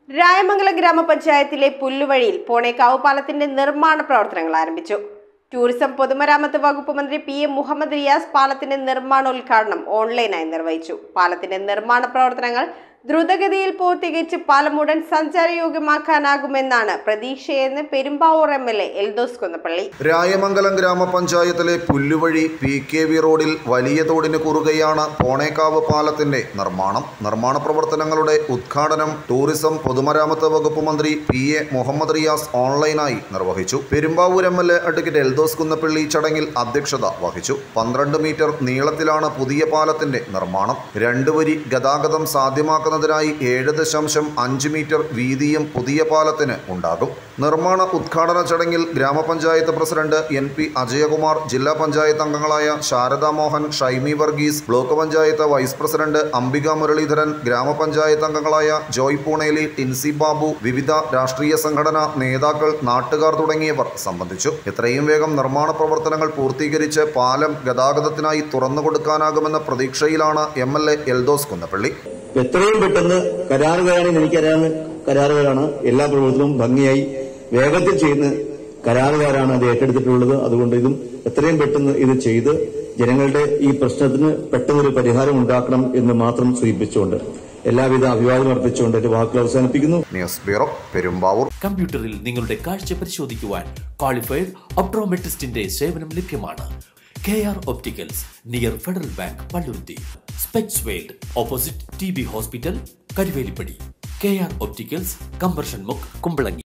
രായമംഗലം ഗ്രാമപഞ്ചായത്തിലെ പുല്ലുവഴിയിൽ പോണേക്കാവ് പാലത്തിന്റെ നിർമ്മാണ പ്രവർത്തനങ്ങൾ ആരംഭിച്ചു ടൂറിസം പൊതുമരാമത്ത് വകുപ്പ് മന്ത്രി പി എ മുഹമ്മദ് റിയാസ് പാലത്തിന്റെ നിർമ്മാണോദ്ഘാടനം ഓൺലൈനായി നിർവഹിച്ചു പാലത്തിന്റെ നിർമ്മാണ പ്രവർത്തനങ്ങൾ ദ്രുതഗതിയിൽ പൂർത്തീകരിച്ച് പാലം ഉടൻ സഞ്ചാരയോഗ്യമാക്കാനാകുമെന്നാണ് പ്രതീക്ഷയെന്ന് Perumbavoor M L A Eldhose Kunnappilly Rayamangalam ഗ്രാമപഞ്ചായത്തിലെ പുല്ലുവഴി പി കെ വി റോഡിൽ വലിയ തോടിന് കുറുകെയാണ് പോണേക്കാവ് പാലത്തിന്റെ നിർമ്മാണം നിർമ്മാണ പ്രവർത്തനങ്ങളുടെ ഉദ്ഘാടനം ടൂറിസം പൊതുമരാമത്ത് വകുപ്പ് മന്ത്രി പി എ മുഹമ്മദ് റിയാസ് ഓൺലൈനായി നിർവഹിച്ചു Perumbavoor M L A advocate Eldhose Kunnappilly ചടങ്ങിൽ അധ്യക്ഷത വഹിച്ചു പന്ത്രണ്ട് മീറ്റർ നീളത്തിലാണ് പുതിയ പാലത്തിന്റെ നിർമ്മാണം രണ്ടു വരി ഗതാഗതം സാധ്യമാക്കുന്നതിനായി ഏഴ് ദശാംശം അഞ്ച് മീറ്റർ വീതിയും പുതിയ പാലത്തിന് ഉണ്ടാകും നിർമ്മാണ ഉദ്ഘാടന ചടങ്ങിൽ ഗ്രാമപഞ്ചായത്ത് പ്രസിഡന്റ് എൻ പി അജയകുമാർ ജില്ലാ പഞ്ചായത്ത് അംഗങ്ങളായ Sarada Mohan Shaimy Varghese block panchayat vice president Ambika Muraleedharan ഗ്രാമപഞ്ചായത്ത് അംഗങ്ങളായ ജോയ് പൂണേലി ടിൻസി ബാബു വിവിധ രാഷ്ട്രീയ സംഘടനാ നേതാക്കൾ നാട്ടുകാർ തുടങ്ങിയവർ സംബന്ധിച്ചു എത്രയും വേഗം നിർമ്മാണ പ്രവർത്തനങ്ങൾ പൂർത്തീകരിച്ച് പാലം ഗതാഗതത്തിനായി തുറന്നു കൊടുക്കാനാകുമെന്ന പ്രതീക്ഷയിലാണ് M L A Eldhose Kunnappilly എത്രയും പെട്ടെന്ന് കരാറുകാരാണ് എനിക്കറിയാവുന്ന കരാറുകാരാണ് എല്ലാ പ്രവർത്തനവും ഭംഗിയായി വേഗത്തിൽ ചെയ്യുന്ന കരാറുകാരാണ് അത് ഏറ്റെടുത്തിട്ടുള്ളത് അതുകൊണ്ട് ഇതും എത്രയും പെട്ടെന്ന് ഇത് ചെയ്ത് ജനങ്ങളുടെ ഈ പ്രശ്നത്തിന് പെട്ടെന്നൊരു പരിഹാരം ഉണ്ടാക്കണം എന്ന് മാത്രം സൂചിപ്പിച്ചുകൊണ്ട് എല്ലാവിധ അഭിവാദ്യം അർപ്പിച്ചുകൊണ്ട് എന്റെ വാക്കുകൾ അവസാനിപ്പിക്കുന്നു ന്യൂസ് ബ്യൂറോ പെരുമ്പാവൂർ കമ്പ്യൂട്ടറിൽ നിങ്ങളുടെ കാഴ്ച പരിശോധിക്കുവാൻ ക്വാളിഫൈഡ് ഒപ്ട്രോമെട്രിസ്റ്റിന്റെ സേവനം ലഭ്യമാണ് K R opticals near Federal Bank Palluruthy specs world opposite T B hospital Karuvelippady K R opticals കമ്പർഷൻ മുക്ക് കുമ്പളങ്ങി